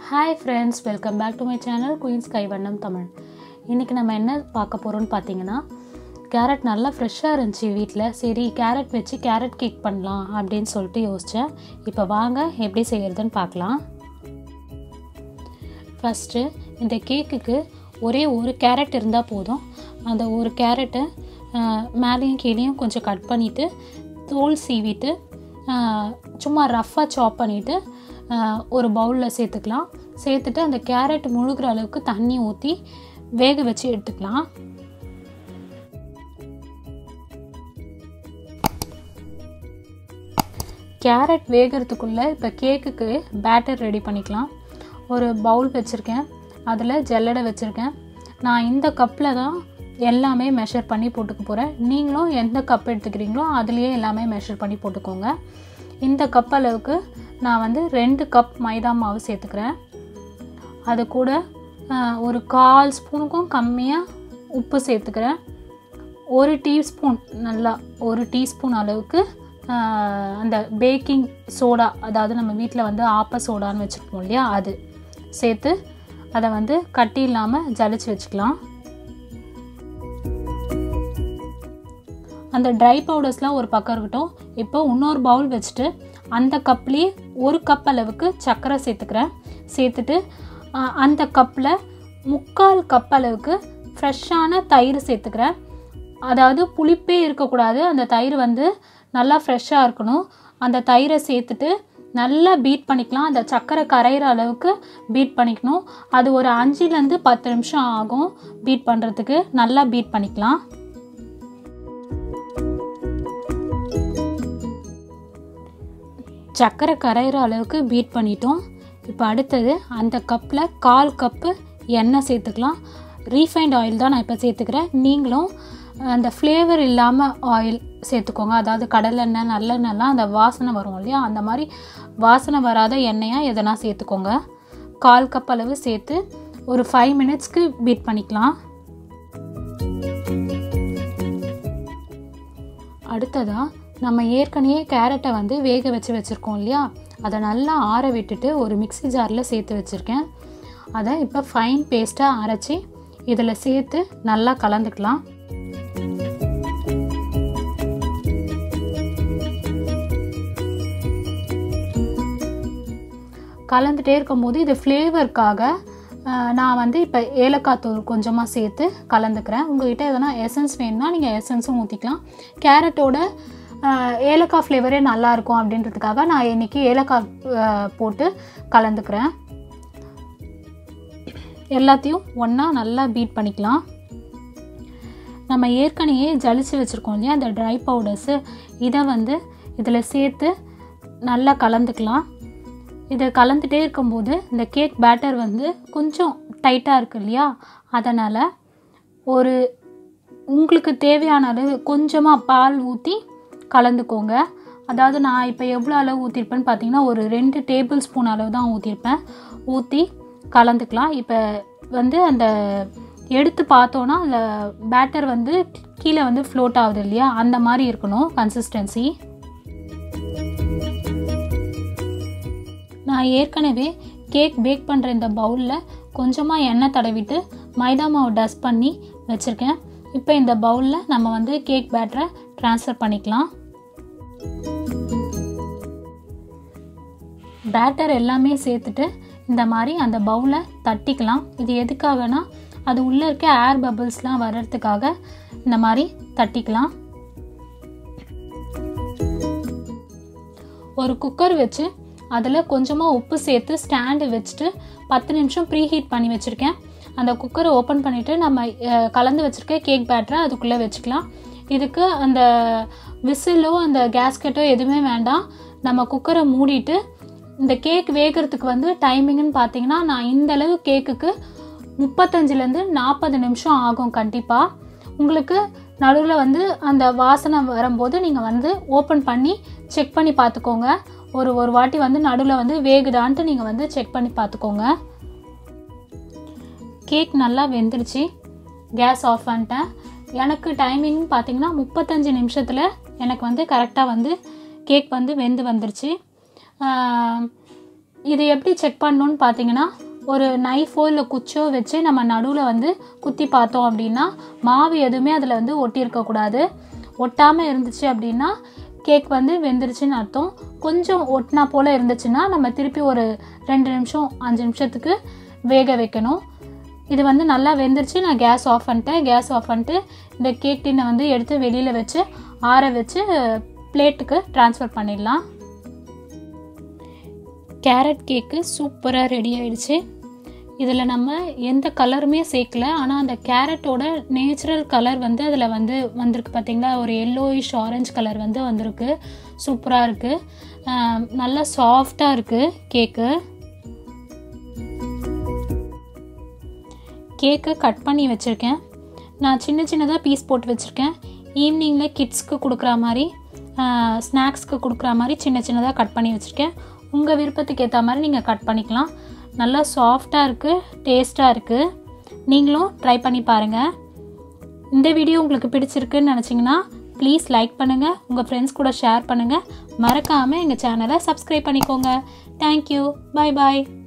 hi friends welcome back to my channel queens கைவண்ணம் தமிழ் இன்றைக்கி நம்ம என்ன பார்க்க போகிறோம்னு பார்த்தீங்கன்னா கேரட் நல்லா ஃப்ரெஷ்ஷாக இருந்துச்சு வீட்டில் சரி கேரட் வச்சு கேரட் கேக் பண்ணலாம் அப்படின்னு சொல்லிட்டு யோசித்தேன் இப்போ வாங்க எப்படி செய்கிறதுன்னு பார்க்கலாம் ஃபஸ்ட்டு இந்த கேக்குக்கு ஒரே ஒரு கேரட் இருந்தால் போதும் அந்த ஒரு கேரட்டை மேலேயும் கீழேயும் கொஞ்சம் கட் பண்ணிவிட்டு தோல் சீவிட்டு ஆஹ், சும்மா ரஃப்பாக சாப் பண்ணிவிட்டு ஒரு பவுலில் சேர்த்துக்கலாம் சேர்த்துட்டு அந்த கேரட் முழுகிற அளவுக்கு தண்ணி ஊற்றி வேக வச்சு எடுத்துக்கலாம் கேரட் வேகிறதுக்குள்ளே இப்போ கேக்குக்கு பேட்டர் ரெடி பண்ணிக்கலாம் ஒரு பவுல் வச்சுருக்கேன் அதில் ஜல்லடை வச்சுருக்கேன் நான் இந்த கப்பில் தான் எல்லாமே மெஷர் பண்ணி போட்டுக்க போகிறேன் நீங்களும் எந்த கப் எடுத்துக்கிறீங்களோ அதுலேயே எல்லாமே மெஷர் பண்ணி போட்டுக்கோங்க இந்த கப் அளவுக்கு நான் வந்து ரெண்டு கப் மைதா மாவு சேர்த்துக்கிறேன் அது கூட ஆஹ், ஒரு கால் ஸ்பூனுக்கும் கம்மியாக உப்பு சேர்த்துக்கிறேன் ஒரு டீஸ்பூன் நல்லா ஒரு டீஸ்பூன் அளவுக்கு ஆஹ், அந்த பேக்கிங் சோடா அதாவது நம்ம வீட்டில் வந்து ஆப்ப சோடான்னு வச்சுருப்போம் இல்லையா அது சேர்த்து அதை வந்து கட்டி இல்லாமல் ஜலிச்சு வச்சுக்கலாம் அந்த ட்ரை பவுடர்ஸ்லாம் ஒரு பக்கம் இருக்கட்டும் இப்போ இன்னொரு பவுல் வச்சுட்டு அந்த கப்லேயே ஒரு கப் அளவுக்கு சர்க்கரை சேர்த்துக்கிறேன் சேர்த்துட்டு ஆ, அந்த கப்பில் முக்கால் கப் அளவுக்கு ஃப்ரெஷ்ஷான தயிர் சேர்த்துக்கிறேன் அதாவது புளிப்பே இருக்கக்கூடாது அந்த தயிர் வந்து நல்லா ஃப்ரெஷ்ஷாக இருக்கணும் அந்த தயிரை சேர்த்துட்டு நல்லா பீட் பண்ணிக்கலாம் அந்த சர்க்கரை கரையிற அளவுக்கு பீட் பண்ணிக்கணும் அது ஒரு அஞ்சுலேருந்து பத்து நிமிஷம் ஆகும் பீட் பண்ணுறதுக்கு நல்லா பீட் பண்ணிக்கலாம் சர்க்கரை கரையிற அளவுக்கு பீட் பண்ணிட்டோம் இப்போ அடுத்தது அந்த கப்பில் கால் கப்பு எண்ணெய் சேர்த்துக்கலாம் ரீஃபைண்ட் ஆயில் தான் நான் இப்போ சேர்த்துக்கிறேன் நீங்களும் அந்த ஃப்ளேவர் இல்லாமல் ஆயில் சேர்த்துக்கோங்க அதாவது கடலெண்ணெய் நல்லெண்ணெய்லாம் அந்த வாசனை வரும் இல்லையா அந்த மாதிரி வாசனை வராத எண்ணெயாக எதனா சேர்த்துக்கோங்க கால் கப் அளவு சேர்த்து ஒரு ஃபைவ் மினிட்ஸ்க்கு பீட் பண்ணிக்கலாம் அடுத்ததாக நம்ம ஏற்கனவே கேரட்டை வந்து வேக வச்சு வச்சுருக்கோம் இல்லையா அதை நல்லா ஆற விட்டுட்டு ஒரு மிக்ஸி ஜாரில் சேர்த்து வச்சுருக்கேன் அதை இப்போ ஃபைன் பேஸ்ட்டாக அரைச்சி இதில் சேர்த்து நல்லா கலந்துக்கலாம் கலந்துட்டே இருக்கும்போது இது ஃப்ளேவருக்காக நான் வந்து இப்போ ஏலக்காய் தூள் கொஞ்சமாக சேர்த்து கலந்துக்கிறேன் உங்கள்கிட்ட எதனா எசன்ஸ் வேணும்னா நீங்கள் எசன்ஸும் ஊற்றிக்கலாம் கேரட்டோட ஆஹ், ஏலக்காய் ஃப்ளேவரே நல்லாயிருக்கும் அப்படின்றதுக்காக நான் இன்றைக்கி ஏலக்காய் ஆஹ், போட்டு கலந்துக்கிறேன் எல்லாத்தையும் ஒன்றா நல்லா பீட் பண்ணிக்கலாம் நம்ம ஏற்கனவே ஜலிச்சு வச்சுருக்கோம் இல்லையா அந்த ட்ரை பவுடர்ஸு இதை வந்து இதில் சேர்த்து நல்லா கலந்துக்கலாம் இதை கலந்துட்டே இருக்கும்போது இந்த கேக் பேட்டர் வந்து கொஞ்சம் டைட்டாக இருக்கு இல்லையா அதனால் ஒரு உங்களுக்கு தேவையான அளவு கொஞ்சமாக பால் ஊற்றி கலந்துக்கோங்க அதாவது நான் இப்போ எவ்வளோ அளவு ஊற்றிருப்பேன்னு பார்த்தீங்கன்னா ஒரு ரெண்டு டேபிள் ஸ்பூன் அளவு தான் ஊற்றிருப்பேன் ஊற்றி கலந்துக்கலாம் இப்போ வந்து அந்த எடுத்து பார்த்தோன்னா அந்த பேட்டர் வந்து கீழே வந்து ஃப்ளோட் ஆகுது இல்லையா அந்த மாதிரி இருக்கணும் கன்சிஸ்டன்சி நான் ஏற்கனவே கேக் பேக் பண்ணுற இந்த பவுலில் கொஞ்சமாக எண்ணெய் தடவிட்டு மைதா மாவு டஸ்ட் பண்ணி வச்சுருக்கேன் இப்போ இந்த பவுலில் நம்ம வந்து கேக் பேட்டரை ட்ரான்ஸ்ஃபர் பண்ணிக்கலாம் பேட்டர் எல்லாமே சேர்த்துட்டு இந்த மாதிரி அந்த பவுலை தட்டிக்கலாம் இது எதுக்காகனா அது உள்ளே இருக்க ஏர் பபிள்ஸ்லாம் வர்றதுக்காக இந்த மாதிரி தட்டிக்கலாம் ஒரு குக்கர் வச்சு அதில் கொஞ்சமாக உப்பு சேர்த்து ஸ்டாண்டு வச்சுட்டு பத்து நிமிஷம் ப்ரீ ஹீட் பண்ணி வச்சுருக்கேன் அந்த குக்கரை ஓப்பன் பண்ணிவிட்டு நம்ம அஹ், கலந்து வச்சுருக்க கேக் பேட்டரை அதுக்குள்ளே வச்சுக்கலாம் இதுக்கு அந்த விசிலோ அந்த கேஸ்கெட்டோ எதுவுமே வேண்டாம் நம்ம குக்கரை மூடிட்டு இந்த கேக் வேகிறதுக்கு வந்து டைமிங்னு பார்த்தீங்கன்னா நான் இந்த அளவு கேக்குக்கு முப்பத்தஞ்சுலேருந்து நாற்பது நிமிஷம் ஆகும் கண்டிப்பாக உங்களுக்கு நடுவில் வந்து அந்த வாசனை வரும்போது நீங்கள் வந்து ஓப்பன் பண்ணி செக் பண்ணி பார்த்துக்கோங்க ஒரு ஒரு வாட்டி வந்து நடுவில் வந்து வேகுதான்ட்டு நீங்கள் வந்து செக் பண்ணி பார்த்துக்கோங்க கேக் நல்லா வெந்துடுச்சு கேஸ் ஆஃப் பண்ணிட்டேன் எனக்கு டைமிங் பார்த்தீங்கன்னா முப்பத்தஞ்சு நிமிஷத்தில் எனக்கு வந்து கரெக்டாக வந்து கேக் வந்து வெந்து வந்துருச்சு ஆஹ் இது எப்படி செக் பண்ணணும்னு பார்த்தீங்கன்னா ஒரு நைஃபோ இல்லை குச்சோ வச்சு நம்ம நடுவில் வந்து குத்தி பார்த்தோம் அப்படின்னா மாவு எதுவுமே அதில் வந்து ஒட்டியிருக்கக்கூடாது ஒட்டாமல் இருந்துச்சு அப்படின்னா கேக் வந்து வெந்துருச்சுன்னு அர்த்தம் கொஞ்சம் ஒட்டினா போல் இருந்துச்சுன்னா நம்ம திருப்பி ஒரு ரெண்டு நிமிஷம் அஞ்சு நிமிஷத்துக்கு வேக வைக்கணும் இது வந்து நல்லா வெந்துருச்சு நான் கேஸ் ஆஃப் பண்ணிட்டேன் கேஸ் ஆஃப் பண்ணிட்டு இந்த கேக் டின்னை வந்து எடுத்து வெளியில் வச்சு ஆற வச்சு பிளேட்டுக்கு ட்ரான்ஸ்ஃபர் பண்ணிடலாம் கேரட் கேக்கு சூப்பராக ரெடி ஆயிடுச்சு இதில் நம்ம எந்த கலருமே சேர்க்கல ஆனால் அந்த கேரட்டோட நேச்சுரல் கலர் வந்து அதில் வந்து வந்திருக்கு பார்த்தீங்களா ஒரு எல்லோயிஷ் ஆரஞ்சு கலர் வந்து வந்திருக்கு சூப்பராக இருக்குது நல்லா சாஃப்டாக இருக்குது கேக்கு கேக்கை கட் பண்ணி வச்சுருக்கேன் நான் சின்ன சின்னதாக பீஸ் போட்டு வச்சுருக்கேன் ஈவினிங்கில் கிட்ஸ்க்கு கொடுக்குற மாதிரி ஸ்நாக்ஸ்க்கு கொடுக்குற மாதிரி சின்ன சின்னதாக கட் பண்ணி வச்சுருக்கேன் உங்கள் விருப்பத்துக்கு ஏற்ற மாதிரி நீங்கள் கட் பண்ணிக்கலாம் நல்லா சாஃப்டாக இருக்குது டேஸ்ட்டாக இருக்குது நீங்களும் ட்ரை பண்ணி பாருங்கள் இந்த வீடியோ உங்களுக்கு பிடிச்சிருக்குன்னு நினச்சிங்கன்னா ப்ளீஸ் லைக் பண்ணுங்கள் உங்கள் ஃப்ரெண்ட்ஸ் கூட ஷேர் பண்ணுங்கள் மறக்காமல் எங்கள் சேனலை சப்ஸ்கிரைப் பண்ணிக்கோங்க தேங்க்யூ பாய் பாய்